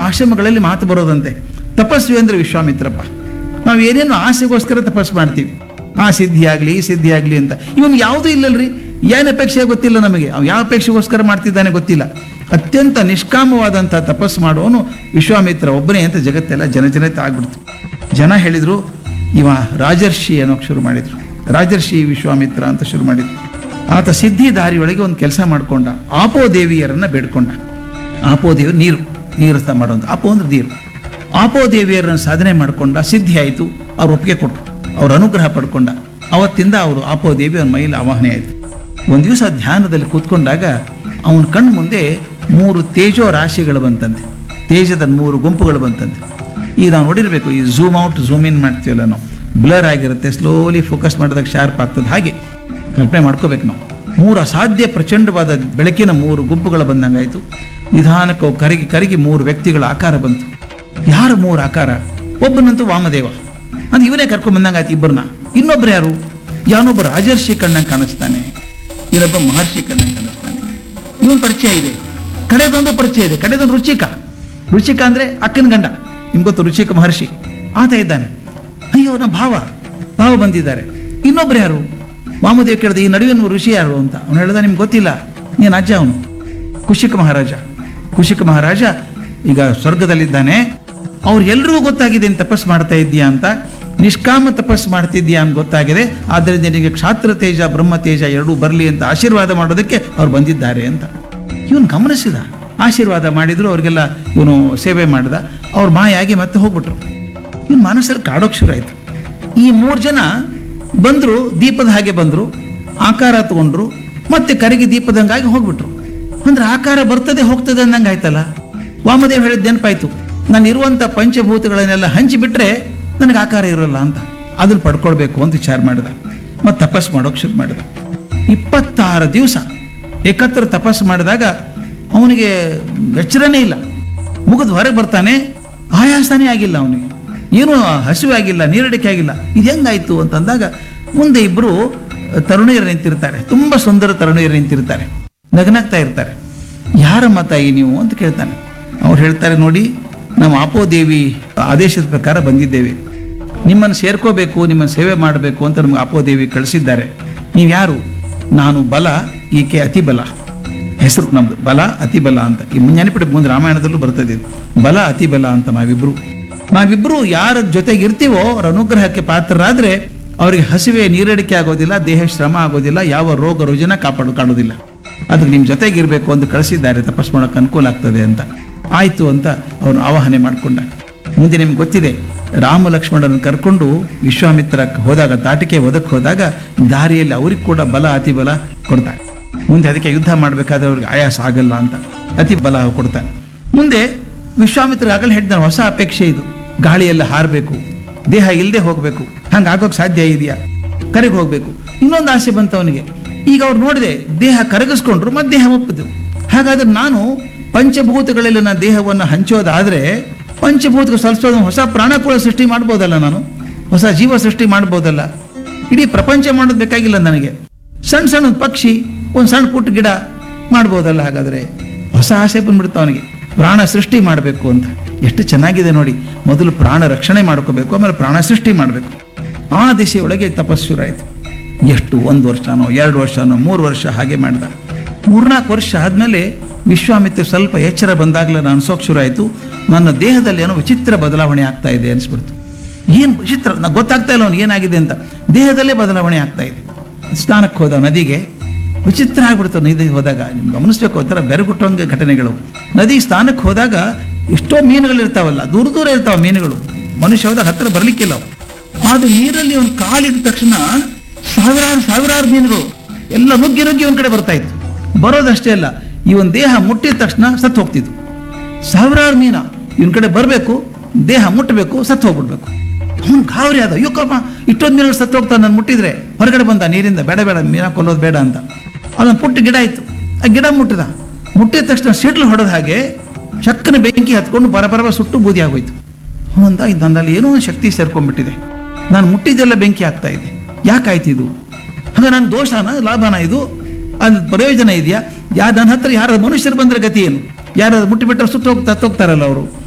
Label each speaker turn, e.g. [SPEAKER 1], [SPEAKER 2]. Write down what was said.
[SPEAKER 1] ಆಶ್ರಮಗಳಲ್ಲಿ ಮಾತು ಬರೋದಂತೆ ತಪಸ್ವಿ ಅಂದ್ರೆ ವಿಶ್ವಾಮಿತ್ರಪ್ಪ ನಾವು ಏನೇನು ಆಸೆಗೋಸ್ಕರ ತಪಸ್ಸು ಮಾಡ್ತೀವಿ ಆ ಸಿದ್ಧಿ ಆಗಲಿ ಈ ಸಿದ್ಧಿ ಆಗಲಿ ಅಂತ ಇವನು ಯಾವುದೂ ಇಲ್ಲಲ್ರಿ ಏನು ಅಪೇಕ್ಷೆ ಗೊತ್ತಿಲ್ಲ ನಮಗೆ ಅವ್ ಯಾವ ಅಪೇಕ್ಷೆಗೋಸ್ಕರ ಮಾಡ್ತಿದ್ದಾನೆ ಗೊತ್ತಿಲ್ಲ ಅತ್ಯಂತ ನಿಷ್ಕಾಮವಾದಂಥ ತಪಸ್ಸು ಮಾಡುವವನು ವಿಶ್ವಾಮಿತ್ರ ಒಬ್ಬನೇ ಅಂತ ಜಗತ್ತೆಲ್ಲ ಜನಜನತೆ ಆಗ್ಬಿಡ್ತು ಜನ ಹೇಳಿದ್ರು ಇವ ರಾಜರ್ಷಿ ಅನ್ನೋಕೆ ಶುರು ಮಾಡಿದ್ರು ರಾಜರ್ಷಿ ವಿಶ್ವಾಮಿತ್ರ ಅಂತ ಶುರು ಮಾಡಿದ್ರು ಆತ ಸಿದ್ಧಿ ದಾರಿಯೊಳಗೆ ಒಂದು ಕೆಲಸ ಮಾಡ್ಕೊಂಡ ಆಪೋ ದೇವಿಯರನ್ನ ಬೇಡ್ಕೊಂಡ ಆಪೋ ದೇವಿ ನೀರು ನೀರು ಸ ಮಾಡೋದು ಆಪೋ ಅಂದ್ರೆ ನೀರು ಆಪೋ ದೇವಿಯರನ್ನ ಸಾಧನೆ ಮಾಡ್ಕೊಂಡ ಸಿದ್ಧಿ ಆಯಿತು ಅವ್ರು ಒಪ್ಪಿಗೆ ಕೊಟ್ಟರು ಅವ್ರ ಅನುಗ್ರಹ ಪಡ್ಕೊಂಡ ಅವತ್ತಿಂದ ಅವರು ಆಪೋ ದೇವಿ ಅವನ ಮೈಲಿ ಆವಾಹನೆ ಆಯಿತು ಒಂದು ದಿವಸ ಧ್ಯಾನದಲ್ಲಿ ಕೂತ್ಕೊಂಡಾಗ ಅವನ ಕಣ್ಣು ಮುಂದೆ ಮೂರು ತೇಜೋ ರಾಶಿಗಳು ಬಂತಂತೆ ತೇಜದ ಮೂರು ಗುಂಪುಗಳು ಬಂತಂತೆ ಈಗ ನಾವು ನೋಡಿರ್ಬೇಕು ಈ ಝೂಮ್ ಔಟ್ ಝೂಮ್ ಇನ್ ಮಾಡ್ತೀವಲ್ಲ ನಾವು ಬ್ಲರ್ ಆಗಿರುತ್ತೆ ಸ್ಲೋಲಿ ಫೋಕಸ್ ಮಾಡಿದಾಗ ಶಾರ್ಪ್ ಆಗ್ತದೆ ಹಾಗೆ ಕಲ್ಪನೆ ಮಾಡ್ಕೋಬೇಕು ನಾವು ಮೂರು ಅಸಾಧ್ಯ ಪ್ರಚಂಡವಾದ ಬೆಳಕಿನ ಮೂರು ಗುಂಪುಗಳು ಬಂದಂಗಾಯ್ತು ನಿಧಾನಕ್ಕೆ ಅವು ಕರಗಿ ಕರಗಿ ಮೂರು ವ್ಯಕ್ತಿಗಳ ಆಕಾರ ಬಂತು ಯಾರು ಮೂರು ಆಕಾರ ಒಬ್ಬನಂತೂ ವಾಮದೇವ ಅದು ಇವನೇ ಕರ್ಕೊಂಡ್ ಬಂದಂಗಾಯ್ತು ಇಬ್ಬರನ್ನ ಇನ್ನೊಬ್ರು ಯಾರು ಯಾವನೊಬ್ಬ ರಾಜರ್ಷಿ ಕಣ್ಣಂಗೆ ಕಾಣಿಸ್ತಾನೆ ಇನ್ನೊಬ್ಬ ಮಹರ್ಷಿ ಕಣ್ಣಂಗೆ ಕಾಣಿಸ್ತಾನೆ ಇವನ್ ಪರಿಚಯ ಇದೆ ಕಡೆದೊಂದು ಪರಿಚಯ ಇದೆ ಕಡೆದೊಂದು ರುಚಿಕ ರುಚಿಕ ಅಂದ್ರೆ ಅಕ್ಕನ ಗಂಡ ನಿಮ್ಗೆ ಗೊತ್ತು ರುಚಿಕ ಮಹರ್ಷಿ ಆತ ಇದ್ದಾನೆ ಅಯ್ಯೋ ನಮ್ಮ ಭಾವ ಭಾವ ಬಂದಿದ್ದಾರೆ ಇನ್ನೊಬ್ರು ಯಾರು ವಾಮದೇವ್ ಕೇಳಿದ ಈ ನಡುವಿನ ಋಷಿ ಯಾರು ಅಂತ ಅವನು ಹೇಳ್ದ ನಿಮ್ಗೆ ಗೊತ್ತಿಲ್ಲ ನೀನು ಅಜ್ಜ ಅವನು ಕುಶಿಕ ಮಹಾರಾಜ ಕುಶಿಕ ಮಹಾರಾಜ ಈಗ ಸ್ವರ್ಗದಲ್ಲಿದ್ದಾನೆ ಅವ್ರು ಎಲ್ರಿಗೂ ಗೊತ್ತಾಗಿದೆ ನೀನು ತಪಸ್ ಮಾಡ್ತಾ ಇದ್ದೀಯಾ ಅಂತ ನಿಷ್ಕಾಮ ತಪಸ್ ಮಾಡ್ತಿದ್ದೀಯಾ ಅಂತ ಗೊತ್ತಾಗಿದೆ ಆದ್ದರಿಂದ ನಿನಗೆ ಕ್ಷಾತ್ರ ತೇಜ ಬ್ರಹ್ಮ ತೇಜ ಎರಡೂ ಬರಲಿ ಅಂತ ಆಶೀರ್ವಾದ ಮಾಡೋದಕ್ಕೆ ಅವ್ರು ಬಂದಿದ್ದಾರೆ ಅಂತ ಇವನು ಗಮನಿಸಿದ ಆಶೀರ್ವಾದ ಮಾಡಿದ್ರು ಅವ್ರಿಗೆಲ್ಲ ಇವನು ಸೇವೆ ಮಾಡಿದ ಅವ್ರು ಮಾಯಾಗಿ ಮತ್ತೆ ಹೋಗ್ಬಿಟ್ರು ಇವನು ಮನಸ್ಸಲ್ಲಿ ಕಾಡೋಕ್ ಶುರು ಆಯ್ತು ಈ ಮೂರು ಜನ ಬಂದ್ರು ದೀಪದ ಹಾಗೆ ಬಂದ್ರು ಆಕಾರ ತಗೊಂಡ್ರು ಮತ್ತೆ ಕರಗಿ ದೀಪದಂಗಾಗಿ ಹೋಗ್ಬಿಟ್ರು ಅಂದ್ರೆ ಆಕಾರ ಬರ್ತದೆ ಹೋಗ್ತದೆ ಅಂದಂಗೆ ಆಯ್ತಲ್ಲ ವಾಮದೇವ್ ಹೇಳಿದ ನೆನಪಾಯ್ತು ನಾನು ಇರುವಂತ ಪಂಚಭೂತಗಳನ್ನೆಲ್ಲ ಹಂಚಿಬಿಟ್ರೆ ನನಗೆ ಆಕಾರ ಇರೋಲ್ಲ ಅಂತ ಅದನ್ನ ಪಡ್ಕೊಳ್ಬೇಕು ಅಂತ ವಿಚಾರ ಮಾಡಿದ ಮತ್ತೆ ತಪಸ್ ಮಾಡೋಕೆ ಶುರು ಮಾಡಿದ ಇಪ್ಪತ್ತಾರು ದಿವಸ ಏಕತ್ರ ತಪಸ್ಸು ಮಾಡಿದಾಗ ಅವನಿಗೆ ಎಚ್ಚರನೇ ಇಲ್ಲ ಮುಗಿದು ಹೊರಗೆ ಬರ್ತಾನೆ ಆಯಾಸನೇ ಆಗಿಲ್ಲ ಅವನಿಗೆ ಏನೂ ಹಸಿವೆ ಆಗಿಲ್ಲ ನೀರಡಿಕೆ ಆಗಿಲ್ಲ ಇದು ಹೆಂಗಾಯ್ತು ಅಂತಂದಾಗ ಮುಂದೆ ಇಬ್ಬರು ತರುಣಿಯರು ನಿಂತಿರ್ತಾರೆ ತುಂಬ ಸುಂದರ ತರುಣಿಯರು ನಿಂತಿರ್ತಾರೆ ನಗನಗ್ತಾ ಇರ್ತಾರೆ ಯಾರ ಮತ ಈ ನೀವು ಅಂತ ಕೇಳ್ತಾನೆ ಅವ್ರು ಹೇಳ್ತಾರೆ ನೋಡಿ ನಾವು ಆಪೋದೇವಿ ಆದೇಶದ ಪ್ರಕಾರ ಬಂದಿದ್ದೇವೆ ನಿಮ್ಮನ್ನು ಸೇರ್ಕೋಬೇಕು ನಿಮ್ಮನ್ನು ಸೇವೆ ಮಾಡಬೇಕು ಅಂತ ನಮ್ಗೆ ಆಪೋದೇವಿ ಕಳಿಸಿದ್ದಾರೆ ನೀವು ಯಾರು ನಾನು ಬಲ ಈಕೆ ಅತಿ ಬಲ ಹೆಸರು ನಮ್ದು ಬಲ ಅತಿ ಬಲ ಅಂತ ಈ ನೆನಪಿಟ್ಟು ಮುಂದೆ ರಾಮಾಯಣದಲ್ಲೂ ಬರ್ತದೆ ಇದು. ಬಲ ಅತಿ ಬಲ ಅಂತ ನಾವಿಬ್ರು ನಾವಿಬ್ರು ಯಾರ ಜೊತೆಗೆ ಇರ್ತೀವೋ ಅವ್ರ ಅನುಗ್ರಹಕ್ಕೆ ಪಾತ್ರರಾದ್ರೆ ಅವರಿಗೆ ಹಸಿವೆ ನೀರಡಿಕೆ ಆಗೋದಿಲ್ಲ ದೇಹ ಶ್ರಮ ಆಗೋದಿಲ್ಲ ಯಾವ ರೋಗ ರುಜಿನ ಕಾಪಾಡು ಕಾಣೋದಿಲ್ಲ ಅದಕ್ಕೆ ನಿಮ್ಮ ಜೊತೆಗೆ ಇರಬೇಕು ಅಂತ ಕಳಿಸಿದ್ದಾರೆ ತಪಸ್ ಮಾಡೋಕೆ ಅನುಕೂಲ ಆಗ್ತದೆ ಅಂತ ಆಯ್ತು ಅಂತ ಅವನು ಆವಾಹನೆ ಮಾಡಿಕೊಂಡ ಮುಂದೆ ನಿಮ್ಗೆ ಗೊತ್ತಿದೆ ರಾಮ ಲಕ್ಷ್ಮಣರನ್ನು ಕರ್ಕೊಂಡು ವಿಶ್ವಾಮಿತ್ರ ಹೋದಾಗ ತಾಟಿಕೆ ಒದಕ್ಕೆ ಹೋದಾಗ ದಾರಿಯಲ್ಲಿ ಅವ್ರಿಗೆ ಕೂಡ ಬಲ ಅತಿ ಬಲ ಕೊಡ್ತಾರೆ ಮುಂದೆ ಅದಕ್ಕೆ ಯುದ್ಧ ಮಾಡಬೇಕಾದ್ರೆ ಅವ್ರಿಗೆ ಆಯಾಸ ಆಗಲ್ಲ ಅಂತ ಅತಿ ಬಲ ಕೊಡ್ತಾನೆ ಮುಂದೆ ವಿಶ್ವಾಮಿತ್ರ ಆಗಲೇ ಹೇಳಿದ ಹೊಸ ಅಪೇಕ್ಷೆ ಇದು ಗಾಳಿಯಲ್ಲಿ ಹಾರಬೇಕು ದೇಹ ಇಲ್ಲದೆ ಹೋಗಬೇಕು ಹಂಗೆ ಆಗೋಕೆ ಸಾಧ್ಯ ಇದೆಯಾ ಕರೆಗೆ ಹೋಗಬೇಕು ಇನ್ನೊಂದು ಆಸೆ ಬಂತು ಅವನಿಗೆ ಈಗ ಅವ್ರು ನೋಡಿದೆ ದೇಹ ಕರಗಿಸ್ಕೊಂಡ್ರು ಮತ್ತೆ ದೇಹ ಒಪ್ಪಿದ್ರು ಹಾಗಾದ್ರೆ ನಾನು ಪಂಚಭೂತಗಳಲ್ಲಿ ನನ್ನ ದೇಹವನ್ನು ಹಂಚೋದಾದ್ರೆ ಪಂಚಭೂತಕ್ಕೆ ಸಲ್ಲಿಸೋದು ಹೊಸ ಪ್ರಾಣ ಕೂಡ ಸೃಷ್ಟಿ ಮಾಡ್ಬೋದಲ್ಲ ನಾನು ಹೊಸ ಜೀವ ಸೃಷ್ಟಿ ಮಾಡ್ಬೋದಲ್ಲ ಇಡೀ ಪ್ರಪಂಚ ಮಾಡೋದು ಬೇಕಾಗಿಲ್ಲ ನನಗೆ ಸಣ್ಣ ಸಣ್ಣ ಒಂದ್ ಪಕ್ಷಿ ಒಂದು ಸಣ್ಣ ಪುಟ್ಟ ಗಿಡ ಮಾಡ್ಬೋದಲ್ಲ ಹಾಗಾದ್ರೆ ಹೊಸ ಆಸೆ ಬಂದ್ಬಿಡ್ತು ಅವನಿಗೆ ಪ್ರಾಣ ಸೃಷ್ಟಿ ಮಾಡಬೇಕು ಅಂತ ಎಷ್ಟು ಚೆನ್ನಾಗಿದೆ ನೋಡಿ ಮೊದಲು ಪ್ರಾಣ ರಕ್ಷಣೆ ಮಾಡ್ಕೋಬೇಕು ಆಮೇಲೆ ಪ್ರಾಣ ಸೃಷ್ಟಿ ಮಾಡಬೇಕು ಆ ದಿಶೆಯೊಳಗೆ ತಪಸ್ಸು ಶುರು ಆಯ್ತು ಎಷ್ಟು ಒಂದು ವರ್ಷನೋ ಎರಡು ವರ್ಷನೋ ಮೂರು ವರ್ಷ ಹಾಗೆ ಮಾಡಿದ ಮೂರ್ನಾಲ್ಕು ವರ್ಷ ಆದಮೇಲೆ ವಿಶ್ವಾಮಿತ್ರ ಸ್ವಲ್ಪ ಎಚ್ಚರ ಬಂದಾಗಲೇ ನಾನು ಅನ್ಸೋಕ್ ಶುರು ಆಯಿತು ನನ್ನ ದೇಹದಲ್ಲಿ ಏನೋ ವಿಚಿತ್ರ ಬದಲಾವಣೆ ಆಗ್ತಾ ಇದೆ ಅನಿಸ್ಬಿಡ್ತು ಏನು ವಿಚಿತ್ರ ನಂಗೆ ಗೊತ್ತಾಗ್ತಾ ಇಲ್ಲ ಅವ್ನು ಏನಾಗಿದೆ ಅಂತ ದೇಹದಲ್ಲೇ ಬದಲಾವಣೆ ಆಗ್ತಾ ಇದೆ ಸ್ನಾನಕ್ಕೆ ಹೋದ ನದಿಗೆ ವಿಚಿತ್ರ ಆಗ್ಬಿಡ್ತು ನದಿಗೆ ಹೋದಾಗ ನಿಮ್ಗೆ ಗಮನಿಸ್ಬೇಕು ಒಂಥರ ಬೆರಗುಟ್ಟಂಗೆ ಘಟನೆಗಳು ನದಿ ಸ್ನಾನಕ್ಕೆ ಹೋದಾಗ ಎಷ್ಟೋ ಮೀನುಗಳು ಇರ್ತಾವಲ್ಲ ದೂರ ದೂರ ಇರ್ತಾವ ಮೀನುಗಳು ಮನುಷ್ಯ ಹೋದಾಗ ಹತ್ರ ಬರ್ಲಿಕ್ಕಿಲ್ಲ ಅವು ಆದ್ರೆ ನೀರಲ್ಲಿ ಒಂದು ಕಾಲಿದ ತಕ್ಷಣ ಸಾವಿರಾರು ಸಾವಿರಾರು ಮೀನುಗಳು ಎಲ್ಲ ನುಗ್ಗಿ ನುಗ್ಗಿ ಒಂದ್ ಕಡೆ ಬರ್ತಾ ಇತ್ತು ಬರೋದಷ್ಟೇ ಅಲ್ಲ ಇವನ್ ದೇಹ ಮುಟ್ಟಿದ ತಕ್ಷಣ ಸತ್ತು ಹೋಗ್ತಿದ್ವು ಸಾವಿರಾರು ಮೀನ ಇವನ್ ಕಡೆ ಬರಬೇಕು ದೇಹ ಮುಟ್ಟಬೇಕು ಸತ್ತು ಹೋಗ್ಬಿಡ್ಬೇಕು ಅವ್ನು ಗಾಬರಿ ಆದ ಅಯ್ಯೋ ಕಪ್ಪ ಇಷ್ಟೊಂದು ಮೀನುಗಳು ಸತ್ತು ಹೋಗ್ತಾನೆ ನಾನು ಮುಟ್ಟಿದ್ರೆ ಹೊರಗಡೆ ಬಂದ ನೀರಿಂದ ಬೇಡ ಬೇಡ ಮೀನ ಕೊಲ್ಲೋದು ಬೇಡ ಅಂತ ಅದೊಂದು ಪುಟ್ಟ ಗಿಡ ಇತ್ತು ಆ ಗಿಡ ಮುಟ್ಟಿದ ಮುಟ್ಟಿದ ತಕ್ಷಣ ಸಿಡ್ಲು ಹೊಡೆದ ಹಾಗೆ ಚಕ್ಕನ ಬೆಂಕಿ ಹತ್ಕೊಂಡು ಬರ ಬರಬ ಸುಟ್ಟು ಬೂದಿ ಆಗೋಯ್ತು ಅವನಂದ ಇದು ನನ್ನಲ್ಲಿ ಏನೋ ಒಂದು ಶಕ್ತಿ ಸೇರ್ಕೊಂಡ್ಬಿಟ್ಟಿದೆ ನಾನು ಮುಟ್ಟಿದ್ದೆಲ್ಲ ಬೆಂಕಿ ಆಗ್ತಾ ಇದೆ ಯಾಕಾಯ್ತು ಇದು ಹಂಗ ನನ್ನ ದೋಷನ ಲಾಭನ ಇದು ಅದು ಪ್ರಯೋಜನ ಇದೆಯಾ ಯಾ ನನ್ನ ಹತ್ರ ಯಾರು ಮನುಷ್ಯರು ಬಂದ್ರೆ ಗತಿ ಏನು ಯಾರಾದ್ರು ಮುಟ್ಟಿಬಿಟ್ರೆ ಸುಟ್ಟು ಹೋಗ್ತಾ ಹೋಗ್ತಾರಲ್ಲ ಅವರು